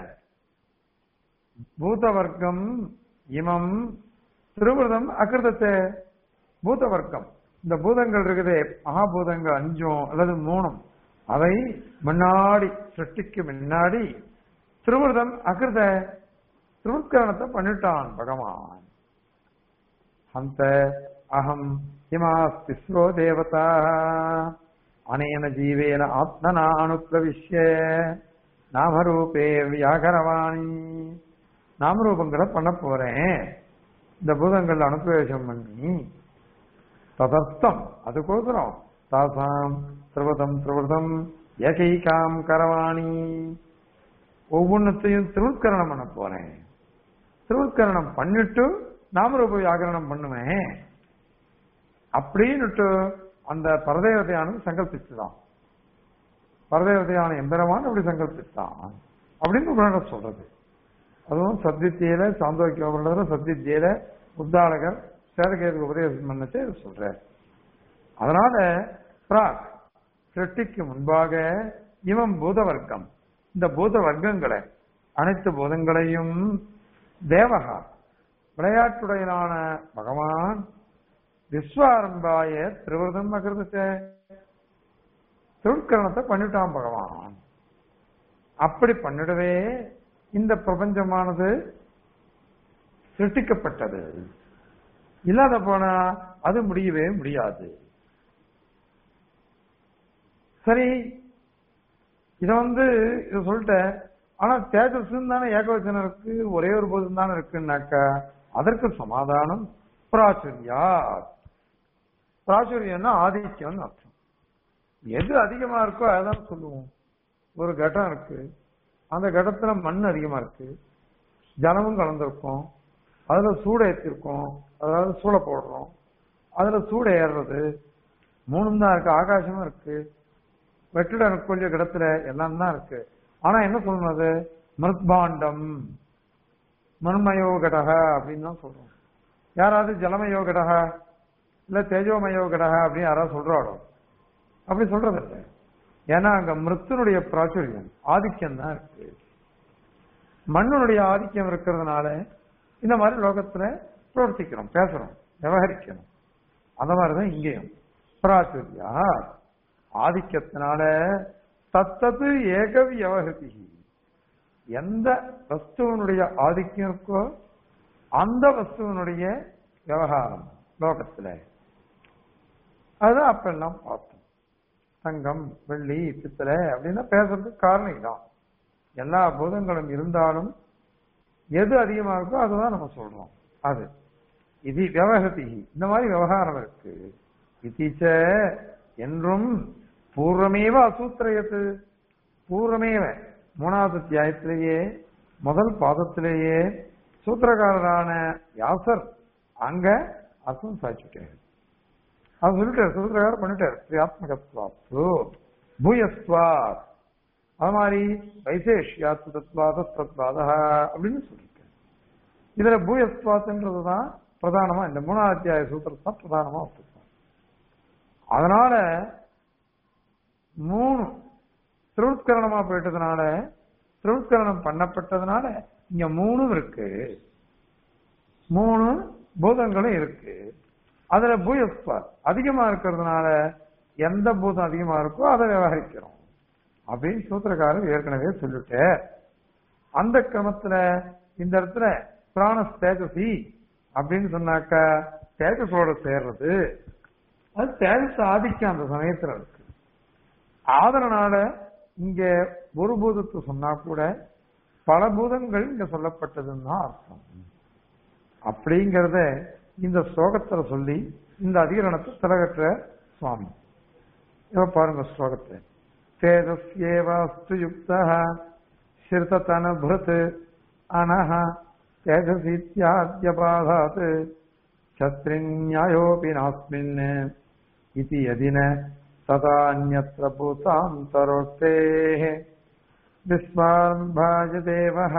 Speaker 1: பூதவர்க்கம் இமம் திருவிருதம் அகிருதத்தை பூதவர்க்கம் இந்த பூதங்கள் இருக்குதே மகாபூதங்கள் அஞ்சும் அல்லது மூணும் அவை முன்னாடி சிருஷ்டிக்கு முன்னாடி திருவிருதம் அகிருத திருவுட்கரணத்தை பண்ணிட்டான் பகவான் அந்த அகம் இமாஸ்திஸ்ரோ தேவதா அனேன ஜீவேன ஆத்மனா அனுப்பிரவிஷ்ய நாமரூபே வியாகரவாணி நாமரூபங்களை பண்ண போறேன் இந்த பூதங்கள் அனுப்பிரவேசம் பண்ணி ததர்த்தம் அதுக்கோசரம் தாசாம் திருவதம் திருவதம் ஏகைகாம் கரவாணி ஒவ்வொன்றத்தையும் திருவுட்கரணம் பண்ண போறேன் திருவுட்கரணம் பண்ணிட்டு நாமரூப வியாகரணம் பண்ணுவேன் அப்படின்னுட்டு அந்த பரதேவதையானது சங்கல்பிச்சுதான் பரதேவதையான எம்பெருமான் அப்படி சங்கல்பித்தான் அப்படின்னு உபநிடதம் சொல்றது அதுவும் சத்வித்தியில சாந்தோக்கிய உபநிடத்துல சத்வித்தியில உத்தாளகர் சேதகேதுக்கு உபதேசம் பண்ணச்சு சொல்றார் அதனால பிராக் சிருஷ்டிக்கு முன்பாக இவன் பூத வர்க்கம் இந்த பூத வர்க்கங்களை அனைத்து பூதங்களையும் தேவகா விளையாட்டுடையனான பகவான் விஸ்வாரம்பாய திருவிரதம் அகிருதத்தை திருட்கரணத்தை பண்ணிட்டான் பகவான் அப்படி பண்ணிடவே இந்த பிரபஞ்சமானது சிருஷ்டிக்கப்பட்டது இல்லாத போனா அது முடியவே முடியாது சரி இத வந்து இத சொல்லிட்டேன் ஆனா தேஜஸ் தானே ஏகவச்சனம் இருக்கு ஒரே ஒரு போதும் தானே இருக்குன்னாக்கா அதற்கு சமாதானம் பிராச்சுரியா பிராச்சுரியம்னா ஆதிக்கம்னு அர்த்தம் எது அதிகமா இருக்கோ அதான் சொல்லுவோம் ஒரு கட்டம் இருக்கு அந்த கடத்துல மண் அதிகமா இருக்கு ஜலமும் கலந்திருக்கும் அதுல சூட ஏற்றிருக்கோம் அதாவது சூட போடுறோம் அதுல சூட ஏறுறது மூணும் தான் இருக்கு ஆகாசமும் இருக்கு வெற்றிட கொஞ்சம் கிடத்துல எல்லாம் தான் இருக்கு ஆனா என்ன சொல்லணும் அது மிருத்பாண்டம் மண்மயோ கடக அப்படின்னு தான் சொல்றோம் யாராவது ஜலமயோ கடக இல்ல தேஜோமயோ கடக அப்படின்னு யாராவது சொல்றாடோ அப்படி சொல்றது இல்லை ஏன்னா அங்க மிருத்தினுடைய பிராச்சுரியம் ஆதிக்கம் தான் இருக்கு மண்ணுடைய ஆதிக்கம் இருக்கிறதுனால இந்த மாதிரி லோகத்துல பிரவர்த்திக்கிறோம் பேசுறோம் விவகரிக்கணும் அந்த மாதிரிதான் இங்கேயும் பிராச்சுரியா ஆதிக்கத்தினால தத்தது ஏக வியவகதி எந்த வஸ்துவனுடைய ஆதிக்கம் இருக்கோ அந்த வஸ்துவனுடைய விவகாரம் லோகத்துல அதுதான் அப்ப எல்லாம் பார்த்தோம் தங்கம் வெள்ளி பித்தளை அப்படின்னா பேசுறதுக்கு காரணம் இதான் எல்லா பூதங்களும் இருந்தாலும் எது அதிகமா இருக்கோ அதுதான் நம்ம சொல்றோம் அது இது விவகதி இந்த மாதிரி விவகாரம் இருக்கு இத்தீச்ச என்றும் பூர்வமேவ அசூத்திரயத்து பூர்வமேவ மூணாவது அத்தியாயத்திலேயே முதல் பாதத்திலேயே சூத்திரகாரரான வியாசர் அங்க அர்த்தம் சாய்ச்சிட்டாரு அவர் சொல்லிட்டாரு சூத்திரகாரர் பண்ணிட்டாரு கிரியாத்மகத்வாத்து பூயஸ்வாத் அது மாதிரி வைசேஷ்யாத்து தத்வாத தத்வாதா அப்படின்னு சொல்லிருக்காரு இதுல பூயஸ்வாத்துன்றதுதான் பிரதானமா இந்த மூணாவது அத்தியாய சூத்திரத்தை தான் பிரதானமா வச்சிருக்காங்க அதனால மூணு திருவுட்கரணமா போயிட்டதுனால திருவுட்கரணம் பண்ணப்பட்டதுனால இங்க மூணும் இருக்கு மூணு பூதங்களும் இருக்கு அதுல பூயஸ்பா அதிகமா இருக்கிறதுனால எந்த பூதம் அதிகமா இருக்கோ அதை விவகரிக்கிறோம் அப்படின்னு சூத்திரக்காரர் ஏற்கனவே சொல்லிட்டு அந்த கிரமத்துல இந்த இடத்துல பிராண தேஜசி அப்படின்னு சொன்னாக்கா தேஜஸோட சேர்றது அது தேஜஸ் ஆதிக்கம் அந்த சமயத்துல இருக்கு ஆதரனால இங்க ஒரு பூதத்தை சொன்னா கூட பல பூதங்கள் இங்க சொல்லப்பட்டதுன்னு தான் அர்த்தம் அப்படிங்கறத இந்த ஸ்லோகத்துல சொல்லி இந்த அதிகரணத்தை திலகற்ற சுவாமி இப்ப பாருங்க ஸ்லோகத்தை தேஜஸ்யேவாஸ்து யுக்த சிறுதனபிருத் அனஹ தேஜசீத்யாத்யபாதாத் சத்ரிஞாயோபி நாஸ்மின் इति यदि न तदान्यत्र भूतान्तरोक्तेः विस्मारम्भाय देवः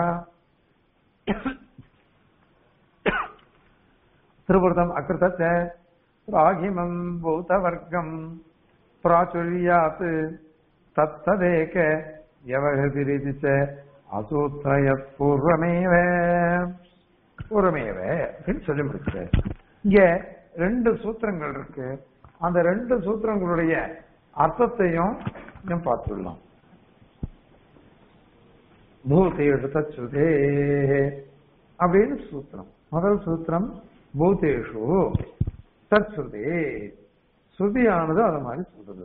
Speaker 1: त्रिवृतम् अकृत च प्राहिमम् भूतवर्गम् प्राचुर्यात् तत्तदेक व्यवहृतिरिति च அசூத்திரயத் பூர்வமேவ பூர்வமேவ அப்படின்னு சொல்லி முடிச்சு இங்க ரெண்டு சூத்திரங்கள் இருக்கு அந்த ரெண்டு சூத்திரங்களுடைய அர்த்தத்தையும் நம்ம பார்த்துடலாம் பூதேஷு தச்சுதே அப்படின்னு சூத்திரம் முதல் சூத்திரம் பூதேஷு தச்சுதே ஸ்ருதியானது அது மாதிரி சொல்றது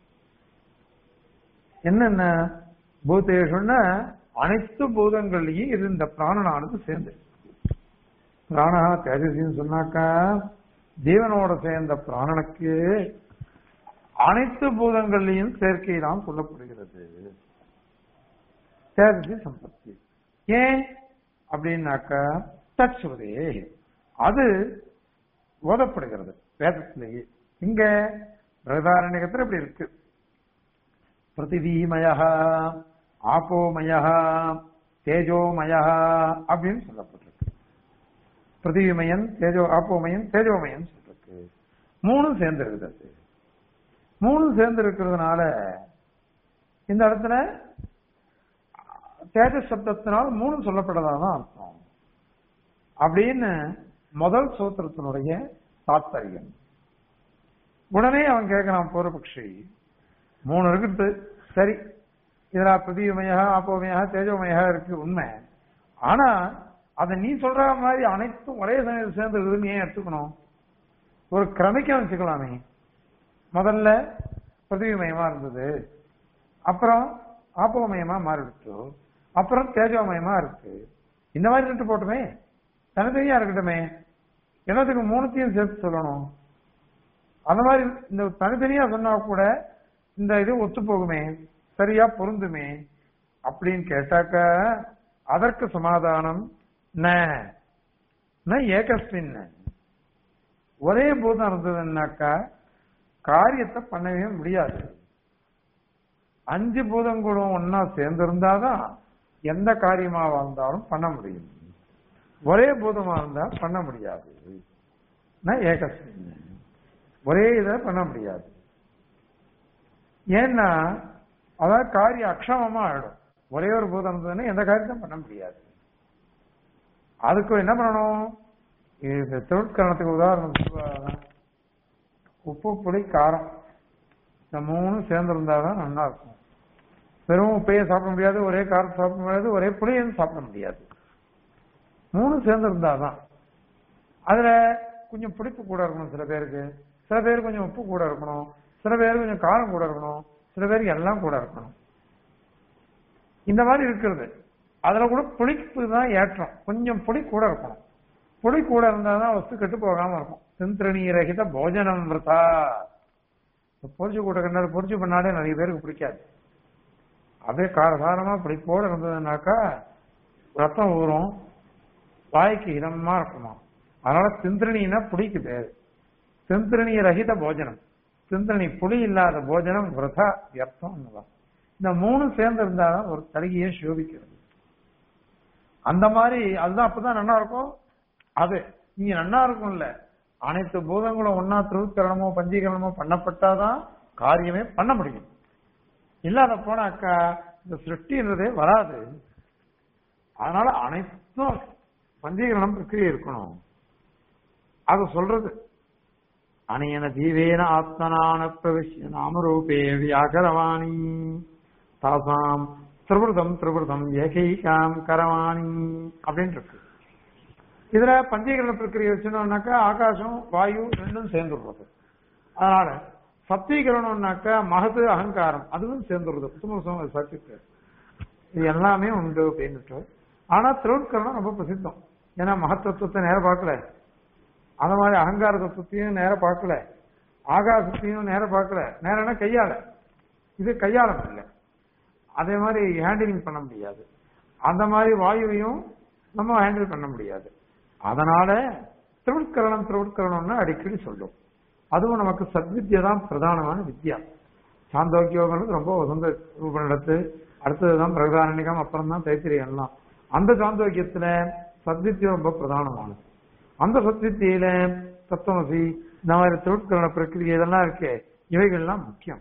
Speaker 1: என்னென்ன பூதேஷுன்னா அனைத்து பூதங்கள்லயும் இருந்த பிராணனானது சேர்ந்து பிராணா தேஜசின்னு சொன்னாக்கா ஜீவனோட சேர்ந்த பிராணனுக்கு அனைத்து பூதங்கள்லையும் சேர்க்கை தான் சொல்லப்படுகிறது தேஜசி சம்பத்தி ஏன் அப்படின்னாக்கா தச்சுவதே அது ஓதப்படுகிறது வேதத்திலேயே இங்க பிரதாரண்யத்துல இப்படி இருக்கு பிரதிதீமய ஆப்போமய தேஜோமய அப்படின்னு சொல்லப்பட்டிருக்கு பிரதிவிமயன் தேஜோ ஆப்போமயன் தேஜோமயன் சொல்லிருக்கு மூணும் சேர்ந்து இருக்குது அது மூணும் சேர்ந்து இருக்கிறதுனால இந்த இடத்துல தேஜ சப்தத்தினால் மூணு சொல்லப்பட்டதான் அர்த்தம் அப்படின்னு முதல் சூத்திரத்தினுடைய தாத்பரியம் உடனே அவன் கேட்கிறான் பூர்வபக்ஷி மூணு இருக்குது சரி இதுல பிருதிவிமயா ஆப்போமயா தேஜோமயா இருக்கு உண்மை ஆனா அத நீ சொல்ற மாதிரி அனைத்தும் ஒரே சமயத்தில் சேர்ந்து இருக்குதுன்னு ஏன் எடுத்துக்கணும் ஒரு கிரமிக்க வச்சுக்கலாமே முதல்ல பிருத்திவிமயமா இருந்தது அப்புறம் ஆப்போமயமா மாறிடுச்சு அப்புறம் தேஜோமயமா இருக்கு இந்த மாதிரி ரெண்டு போட்டுமே தனித்தனியா இருக்கட்டுமே என்னத்துக்கு மூணுத்தையும் சேர்த்து சொல்லணும் அந்த மாதிரி இந்த தனித்தனியா சொன்னா கூட இந்த இது ஒத்து போகுமே சரியா பொருந்துமே அப்படின்னு கேட்டாக்க அதற்கு சமாதானம் ந ந ஏகஸ்மின் ஒரே பூதம் இருந்ததுன்னாக்கா காரியத்தை பண்ணவே முடியாது அஞ்சு பூதங்களும் ஒன்னா சேர்ந்திருந்தாதான் எந்த காரியமா இருந்தாலும் பண்ண முடியும் ஒரே பூதமா இருந்தா பண்ண முடியாது நான் ஏகஸ்மின் ஒரே இதை பண்ண முடியாது ஏன்னா அதாவது காரியம் அக்ஷமமா ஆயிடும் ஒரே ஒரு பூதம் இருந்ததுன்னா எந்த காரியத்தையும் பண்ண முடியாது அதுக்கு என்ன பண்ணணும் இது தொழிற்கரணத்துக்கு உதாரணம் சொல்லுவாங்க. உப்பு புளி காரம் இந்த மூணும் சேர்ந்திருந்தாதான் நல்லா இருக்கும் வெறும் உப்பையும் சாப்பிட முடியாது ஒரே காரம் சாப்பிட முடியாது ஒரே புளியும் சாப்பிட முடியாது மூணு சேர்ந்திருந்தாதான் அதுல கொஞ்சம் புளிப்பு கூட இருக்கணும் சில பேருக்கு சில பேருக்கு கொஞ்சம் உப்பு கூட இருக்கணும் சில பேருக்கு கொஞ்சம் காரம் கூட இருக்கணும் சில பேருக்கு எல்லாம் கூட இருக்கணும் இந்த மாதிரி இருக்கிறது அதுல கூட புளிப்பு தான் ஏற்றம் கொஞ்சம் புளி கூட இருக்கணும் புளி கூட இருந்தாதான் வஸ்து கெட்டு போகாம இருக்கும் சிந்திரணி ரகித போஜனம் விரதா பொரிச்சு கூட கண்டாது பொரிச்சு பண்ணாலே நிறைய பேருக்கு பிடிக்காது அப்படியே காரசாரமா புளிப்போட இருந்ததுனாக்கா ரத்தம் ஊறும் வாய்க்கு இதமா இருக்குமா அதனால சிந்திரணினா புளிக்கு பேரு சிந்திரணி ரகித போஜனம் சிந்திரணி புளி இல்லாத போஜனம் விரதா வியர்த்தம் இந்த மூணு சேர்ந்து இருந்தாதான் ஒரு தலிகையே சோபிக்கிறது அந்த மாதிரி அதுதான் அப்பதான் நல்லா இருக்கும் அது நீங்க நல்லா இருக்கும்ல அனைத்து பூதங்களும் ஒன்னா திருவுக்கரணமோ பஞ்சீகரணமோ பண்ணப்பட்டாதான் காரியமே பண்ண முடியும் இல்லாத போனாக்கா இந்த சிருஷ்டின்றதே வராது அதனால அனைத்தும் பஞ்சீகரணம் பிரக்கிரியை இருக்கணும் அது சொல்றது அனையன ஜீவேன ஆத்மனான பிரவிஷ்ய நாமரூபே வியாகரவாணி தாசாம் திரிவிருதம் திரிவிருதம் ஏகைகாம் கரவாணி அப்படின்னு இருக்கு இதுல பஞ்சீகரண பிரக்கிரியை வச்சுனோம்னாக்கா ஆகாசம் வாயு ரெண்டும் சேர்ந்துடுறது அதனால சத்தியகரணம்னாக்கா மகது அகங்காரம் அதுவும் சேர்ந்துடுறது புத்தமசம் சத்துக்கு இது எல்லாமே உண்டு அப்படின்னுட்டு ஆனா திருவுட்கரணம் ரொம்ப பிரசித்தம் ஏன்னா மகத்தத்துவத்தை நேரம் பார்க்கல அந்த மாதிரி அகங்கார தத்துவத்தையும் நேரம் பார்க்கல ஆகாசத்தையும் நேரம் பார்க்கல நேரம்னா கையால இது கையாளம் இல்லை அதே மாதிரி ஹேண்டிலிங் பண்ண முடியாது அந்த மாதிரி வாயுவையும் நம்ம ஹேண்டில் பண்ண முடியாது அதனால திருவுட்கரணம் திருவுட்கரணம்னு அடிக்கடி சொல்லும் அதுவும் நமக்கு சத்வித்யா தான் பிரதானமான வித்யா சாந்தோக்கியோகம் ரொம்ப வசந்த ரூபனிடத்து அடுத்ததுதான் பிரகதாரணிகம் அப்புறம் தான் தைத்திரியம் எல்லாம் அந்த சாந்தோக்கியத்துல சத்வித்யம் ரொம்ப பிரதானமானது அந்த சத்வித்தியில தத்துவமசி இந்த மாதிரி திருவுட்கரண பிரக்கிரியை இதெல்லாம் இருக்கே இவைகள்லாம் முக்கியம்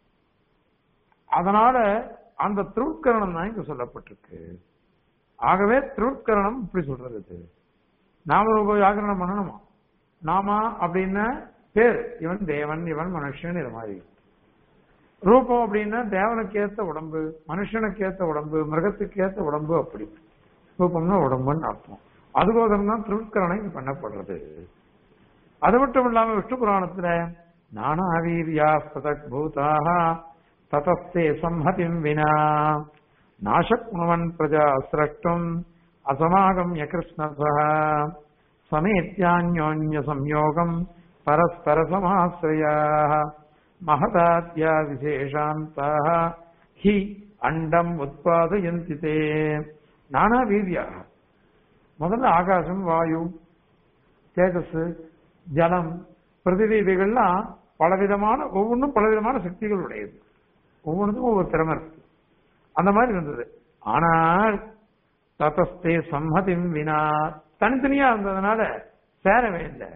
Speaker 1: அதனால அந்த திருவுட்கரணம் தான் இங்க சொல்லப்பட்டிருக்கு ஆகவே திருவுட்கரணம் இப்படி சொல்றது இது. நாம ரூப வியாகரணம் பண்ணணுமா நாமா அப்படின்னா பேர் இவன் தேவன் இவன் மனுஷன் இது மாதிரி ரூபம் அப்படின்னா தேவனுக்கு ஏத்த உடம்பு மனுஷனுக்கு ஏத்த உடம்பு மிருகத்துக்கு ஏத்த உடம்பு அப்படி ரூபம்னா உடம்புன்னு அர்த்தம் அதுபோதம் தான் திருவுட்கரணம் இங்க பண்ணப்படுறது அது மட்டும் இல்லாம விஷ்ணு புராணத்துல நானாவீரியா பதக் பூதாக ததஸ்தே சம்ஹதிம் வினா நாசக்னுவன் பிரஜா சிரஷ்டும் அசமாகம்ய கிருஷ்ணசா சமேத்யான்யோன்ய சம்யோகம் பரஸ்பர சமாசிரயா மகதாத்யா விசேஷாந்தாக ஹி அண்டம் உத்பாதயந்தி தே நானா வீரியாக முதல்ல ஆகாசம் வாயு தேஜஸ் ஜலம் பிருத்திவி இவைகள்லாம் பலவிதமான ஒவ்வொன்றும் பலவிதமான சக்திகள் உடையது ஒவ்வொன்றுக்கும் ஒவ்வொரு திறமை இருக்கு அந்த மாதிரி இருந்தது ஆனால் ததஸ்தே சம்மதிம் வினா தனித்தனியா இருந்ததுனால சேரவே இல்லை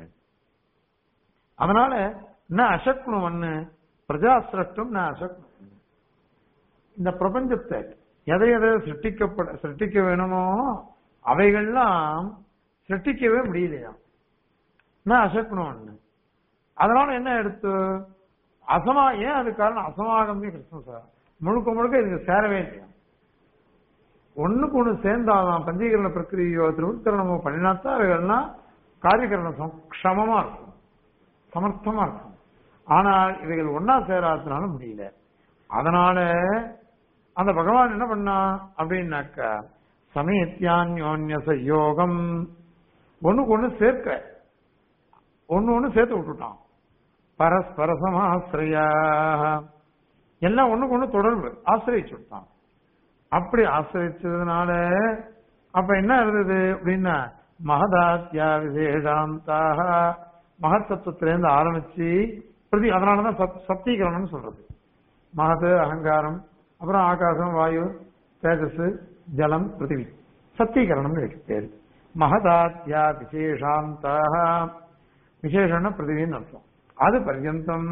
Speaker 1: அதனால நான் அசக்னும் ஒண்ணு பிரஜா சிரஷ்டும் நான் அசக்னும் இந்த பிரபஞ்சத்தை எதை எதை சிருஷ்டிக்கப்பட சிருஷ்டிக்க வேணுமோ அவைகள்லாம் சிருஷ்டிக்கவே முடியலையா நான் அசக்கணும் ஒண்ணு அதனால என்ன எடுத்து அசமா ஏன் அது காரணம் அசமாகமே கிருஷ்ணன் சார் முழுக்க முழுக்க இதுக்கு சேரவே இல்லையா ஒண்ணுக்கு ஒண்ணு சேர்ந்தாதான் பஞ்சீகரண பிரக்கிரியோ திருவித்தரணமோ பண்ணினாத்தான் அவைகள்லாம் காரியகரணம் சம- க்ஷமமா இருக்கும் சமர்த்தமா இருக்கும் ஆனால் இவைகள் ஒன்னா சேராததுனால முடியல அதனால அந்த பகவான் என்ன பண்ணா அப்படின்னாக்கா சமயத்தியான்யோன்ய யோகம் ஒண்ணுக்கு ஒண்ணு சேர்க்க ஒண்ணு ஒண்ணு சேர்த்து விட்டுட்டான் பரஸ்பர சமாசிரியா எல்லாம் ஒண்ணுக்கு ஒண்ணு தொடர்பு ஆசிரியிச்சு விட்டான் அப்படி ஆசிரிச்சதுனால அப்ப என்ன இருந்தது அப்படின்னா மகதாத்தியா விசேஷாந்தாக மகத்தத்துவத்திலேருந்து ஆரம்பிச்சு பிரதி அதனாலதான் சத் சத்தீகரணம்னு சொல்றது மகது அகங்காரம் அப்புறம் ஆகாசம் வாயு தேஜஸ் ஜலம் பிருத்திவி சத்தீகரணம்னு இருக்கு பேரு மகதாத்தியா விசேஷாந்தாக விசேஷம்னா பிருத்திவின்னு அர்த்தம் அது பர்யந்தம்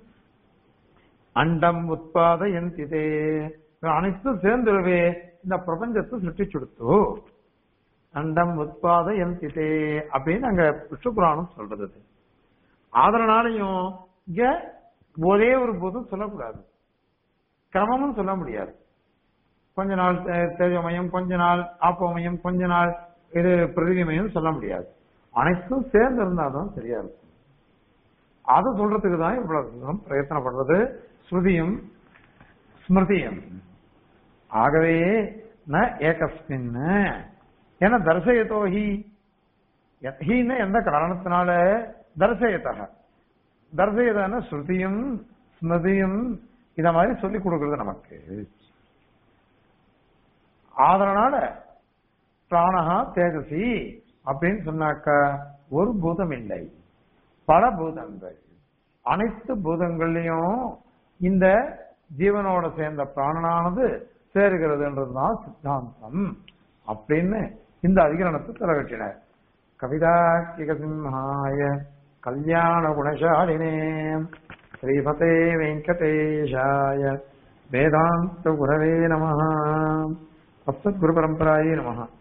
Speaker 1: அண்டம் உத்பாதயந்திதே அனைத்தும் சேர்ந்துடவே இந்த பிரபஞ்சத்தை சுட்டிச்சுடுத்து அண்டம் உத்பாதயந்திதே அப்படின்னு அங்க விஷ்ணு புராணம் சொல்றது அது. அதனாலையும் இங்க ஒரே ஒரு போதும் சொல்லக்கூடாது கிரமமும் சொல்ல முடியாது கொஞ்ச நாள் தே- தேஜமயம் கொஞ்ச நாள் ஆப்பமயம் கொஞ்ச நாள் இது பிரதிமயம் சொல்ல முடியாது அனைத்தும் சேர்ந்து இருந்தாதான் சரியா இருக்கும் அதை சொல்றதுக்கு தான் இவ்வளவு தூரம் பிரயத்தனப்படுறது ஸ்ருதியும் ஸ்மிருதியும் ஆகவே ந ஏகஸ்மின் ஏன்னா தர்சயத்தோ ஹி ஹீன்னு எந்த காரணத்தினால தர்சயத்தக தர்சயதான ஸ்ருதியும் ஸ்மிருதியும் இத மாதிரி சொல்லி கொடுக்கிறது நமக்கு அதனால பிராணஹா தேஜசி அப்படின்னு சொன்னாக்கா ஒரு பூதம் இல்லை பல பூதங்கள் அனைத்து பூதங்கள்லயும் இந்த ஜீவனோட சேர்ந்த பிராணனானது சேருகிறதுன்றதுதான் சித்தாந்தம் அப்படின்னு இந்த அதிகரணத்தை தலைவற்றினார் கவிதாக்கிக சிம்ஹாய கல்யாண குணசாலினே ஸ்ரீமதே வெங்கடேஷாய வேதாந்த குரவே நம அஸ்மத் குரு பரம்பராயே நம